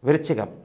விருச்சிகம்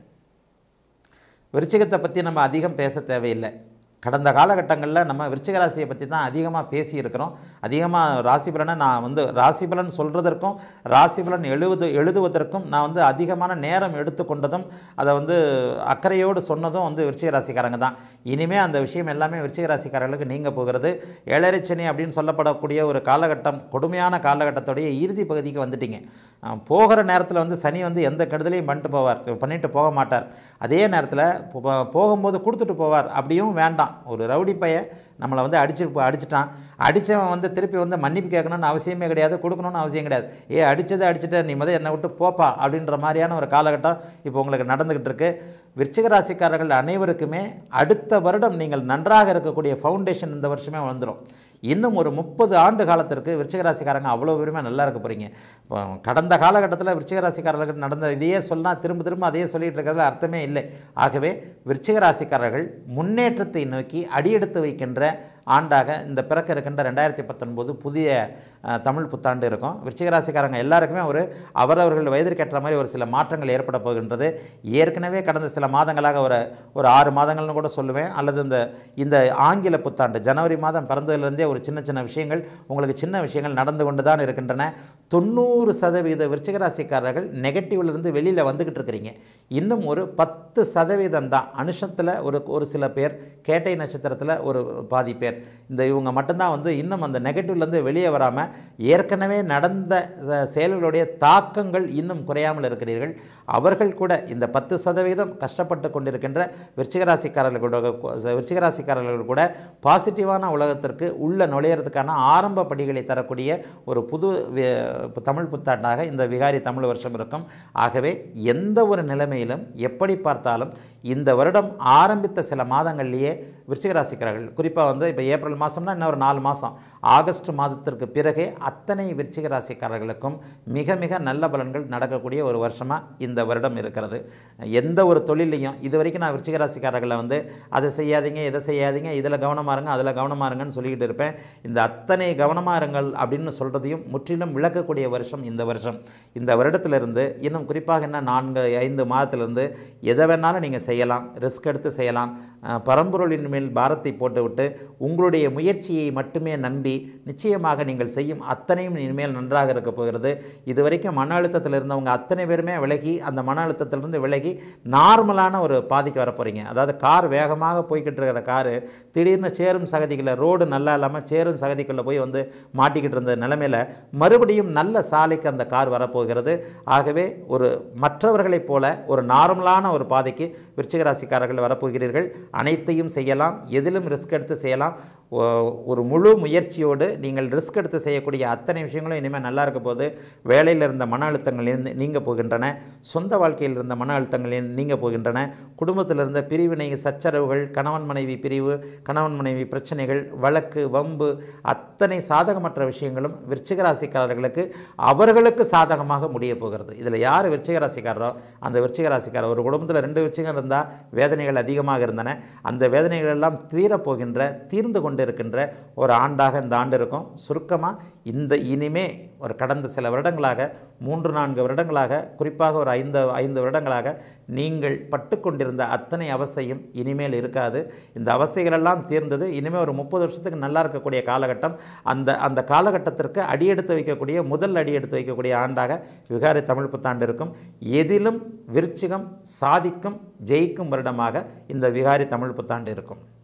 விருச்சிகத்தை பற்றி நம்ம அதிகம் பேச தேவையில்லை கடந்த காலகட்டங்களில் நம்ம விருச்சிக ராசியை பற்றி தான் அதிகமாக பேசியிருக்கிறோம் அதிகமாக ராசி பலனை நான் வந்து ராசி பலன் சொல்கிறதற்கும் ராசி பலன் எழுது எழுதுவதற்கும் நான் வந்து அதிகமான நேரம் எடுத்துக்கொண்டதும் அதை வந்து அக்கறையோடு சொன்னதும் வந்து விருச்சிக ராசிக்காரங்க தான் இனிமேல் அந்த விஷயம் எல்லாமே விருச்சிக ராசிக்காரர்களுக்கு நீங்க போகிறது ஏழரை சனி அப்படின்னு சொல்லப்படக்கூடிய ஒரு காலகட்டம் கொடுமையான காலகட்டத்துடைய இறுதி பகுதிக்கு வந்துட்டீங்க அஹ் போகிற நேரத்தில் வந்து சனி வந்து எந்த கெடுதலையும் பண்ணிட்டு போவார் பண்ணிட்டு போக மாட்டார் அதே நேரத்தில் போ- போகும்போது கொடுத்துட்டு போவார் அப்படியும் வேண்டாம் ஒரு ரவுடி பைய நம்மளை வந்து அடிச்சு அடிச்சிட்டான் அடித்தவன் வந்து திருப்பி வந்து மன்னிப்பு கேட்கணும்னு அவசியமே கிடையாது கொடுக்கணும்னு அவசியம் கிடையாது ஏ அடித்ததை அடிச்சுட்டு நீ முதல் என்னை விட்டு போப்பா அப்படின்ற மாதிரியான ஒரு காலகட்டம் இப்போ உங்களுக்கு நடந்துக்கிட்டு இருக்கு விருச்சிக ராசிக்காரர்கள் அனைவருக்குமே அடுத்த வருடம் நீங்கள் நன்றாக இருக்கக்கூடிய ஃபவுண்டேஷன் இந்த வருஷமே வந்துடும் இன்னும் ஒரு முப்பது ஆண்டு காலத்திற்கு விருச்சிக ராசிக்காரங்க அவ்வளோ பேருமே நல்லா இருக்க போகிறீங்க இப்போ கடந்த காலகட்டத்தில் விருச்சிக ராசிக்காரர்களுக்கு நடந்த இதையே சொன்னால் திரும்ப திரும்ப அதையே சொல்லிட்டு இருக்கிறதுல அர்த்தமே இல்லை ஆகவே விருச்சிக ராசிக்காரர்கள் முன்னேற்றத்தை நோக்கி அடியெடுத்து வைக்கின்ற ஆண்டாக இந்த பிறக்க இருக்கின்ற ரெண்டாயிரத்தி பத்தொன்பது புதிய அஹ், தமிழ் புத்தாண்டு இருக்கும் விருச்சிக ராசிக்காரங்க எல்லாருக்குமே ஒரு அவரவர்கள் வயதிற்கேற்ற மாதிரி ஒரு சில மாற்றங்கள் ஏற்பட போகின்றது ஏற்கனவே கடந்த சில மாதங்களாக ஒரு ஒரு ஆறு மாதங்கள்னு கூட சொல்லுவேன் அல்லது இந்த இந்த ஆங்கில புத்தாண்டு ஜனவரி மாதம் பிறந்ததுலேருந்தே ஒரு சின்ன சின்ன விஷயங்கள் உங்களுக்கு சின்ன விஷயங்கள் நடந்து கொண்டு தான் இருக்கின்றன தொண்ணூறு சதவீத விருச்சிக ராசிக்காரர்கள் நெகட்டிவ்லேருந்து வெளியில் வந்துக்கிட்டு இருக்கிறீங்க இன்னும் ஒரு பத்து சதவீதம் தான் அனுஷத்தில் ஒரு ஒரு சில பேர் கேட்டை நட்சத்திரத்தில் ஒரு பாதி பேர் இந்த இவங்க மட்டும்தான் வந்து இன்னும் அந்த நெகட்டிவ்லேருந்து வெளியே வராமல் ஏற்கனவே நடந்த அஹ், செயல்களுடைய தாக்கங்கள் இன்னும் குறையாமல் இருக்கிறீர்கள் அவர்கள் கூட இந்த பத்து சதவீதம் கஷ்டப்பட்டு கொண்டிருக்கின்ற விருச்சிகராசிக்காரர்களோட விருச்சிகராசிக்காரர்கள் கூட பாசிட்டிவான உலகத்திற்கு உள்ள நுழையிறதுக்கான ஆரம்ப படிகளை தரக்கூடிய ஒரு புது வி- தமிழ் புத்தாண்டாக இந்த விகாரி தமிழ் வருஷம் இருக்கும் ஆகவே எந்த ஒரு நிலைமையிலும் எப்படி பார்த்தாலும் இந்த வருடம் ஆரம்பித்த சில மாதங்கள்லேயே விருச்சிகராசிக்காரர்கள் குறிப்பாக வந்து இப்போ ஏப்ரல் மாதம்னா இன்னும் ஒரு நாலு மாதம் ஆகஸ்ட் மாதத்திற்கு பிறகே அத்தனை விருச்சிக ராசிக்காரர்களுக்கும் மிக மிக நல்ல பலன்கள் நடக்கக்கூடிய ஒரு வருஷமாக இந்த வருடம் இருக்கிறது எந்த ஒரு தொழிலையும் இது வரைக்கும் நான் விருச்சிக ராசிக்காரர்களை வந்து அதை செய்யாதீங்க இதை செய்யாதீங்க இதில் கவனமாக இருங்க அதில் கவனமாக இருங்கன்னு சொல்லிக்கிட்டு இருப்பேன் இந்த அத்தனை கவனமாக இருங்கள் அப்படின்னு சொல்கிறதையும் முற்றிலும் விளக்கக்கூடிய வருஷம் இந்த வருஷம் இந்த வருடத்திலிருந்து இன்னும் குறிப்பாக என்ன நான்கு ஐந்து மாதத்திலிருந்து எதை வேணாலும் நீங்கள் செய்யலாம் ரிஸ்க் எடுத்து செய்யலாம் அஹ், பரம்பொருளின் மேல் பாரத்தை போட்டுவிட்டு உங்களுடைய முயற்சியை மட்டுமே நம்பி நிச்சயமாக நீங்கள் செய்யும் அத்தனையும் இனிமேல் நன்றாக இருக்க போகிறது இது வரைக்கும் மன அழுத்தத்தில் இருந்தவங்க அத்தனை பேருமே விலகி அந்த மன அழுத்தத்திலிருந்து விலகி நார்மலான ஒரு பாதிக்கு வர போகிறீங்க அதாவது கார் வேகமாக போய்கிட்டு இருக்கிற காரு திடீர்னு சேரும் சகதிகளை ரோடு நல்லா இல்லாமல் சேரும் சகதிக்குள்ளே போய் வந்து மாட்டிக்கிட்டு இருந்த நிலைமையில் மறுபடியும் நல்ல சாலைக்கு அந்த கார் வரப்போகிறது ஆகவே ஒரு மற்றவர்களைப் போல ஒரு நார்மலான ஒரு பாதைக்கு விருச்சிக ராசிக்காரர்கள் வரப்போகிறீர்கள் அனைத்தையும் செய்யலாம் எதிலும் ரிஸ்க் எடுத்து செய்யலாம் ஒ- ஒரு முழு முயற்சியோடு நீங்கள் ரிஸ்க் எடுத்து செய்யக்கூடிய அத்தனை விஷயங்களும் இனிமேல் நல்லா இருக்க போது வேலையில் இருந்த மன அழுத்தங்கள் இருந்து நீங்க போகின்றன சொந்த வாழ்க்கையில் இருந்த மன அழுத்தங்கள் நீங்க போகின்றன குடும்பத்தில் இருந்த பிரிவினை சச்சரவுகள் கணவன் மனைவி பிரிவு கணவன் மனைவி பிரச்சனைகள் வழக்கு வம்பு அத்தனை சாதகமற்ற விஷயங்களும் விருச்சிக ராசிக்காரர்களுக்கு அவர்களுக்கு சாதகமாக முடிய போகிறது இதில் யார் விருச்சிக ராசிக்காரரோ அந்த விருச்சிக ராசிக்காரர் ஒரு குடும்பத்தில் ரெண்டு விருச்சிகம் இருந்தால் வேதனைகள் அதிகமாக இருந்தன அந்த வேதனைகள் எல்லாம் தீரப்போகின்ற தீர்ந்து கொண்டு இருக்கின்ற ஒரு ஆண்டாக இந்த ஆண்டு இருக்கும் சுருக்கமாக இந்த இனிமே ஒரு கடந்த சில வருடங்களாக மூன்று நான்கு வருடங்களாக குறிப்பாக ஒரு ஐந்து ஐந்து வருடங்களாக நீங்கள் பட்டுக்கொண்டிருந்த அத்தனை அவஸ்தையும் இனிமேல் இருக்காது இந்த அவஸ்தைகளெல்லாம் தீர்ந்தது இனிமேல் ஒரு முப்பது வருஷத்துக்கு நல்லா இருக்கக்கூடிய காலகட்டம் அந்த அந்த காலகட்டத்திற்கு அடியெடுத்து வைக்கக்கூடிய முதல் அடியெடுத்து வைக்கக்கூடிய ஆண்டாக விகாரி தமிழ் புத்தாண்டு இருக்கும் எதிலும் விருச்சிகம் சாதிக்கும் ஜெயிக்கும் வருடமாக இந்த விகாரி தமிழ் புத்தாண்டு இருக்கும்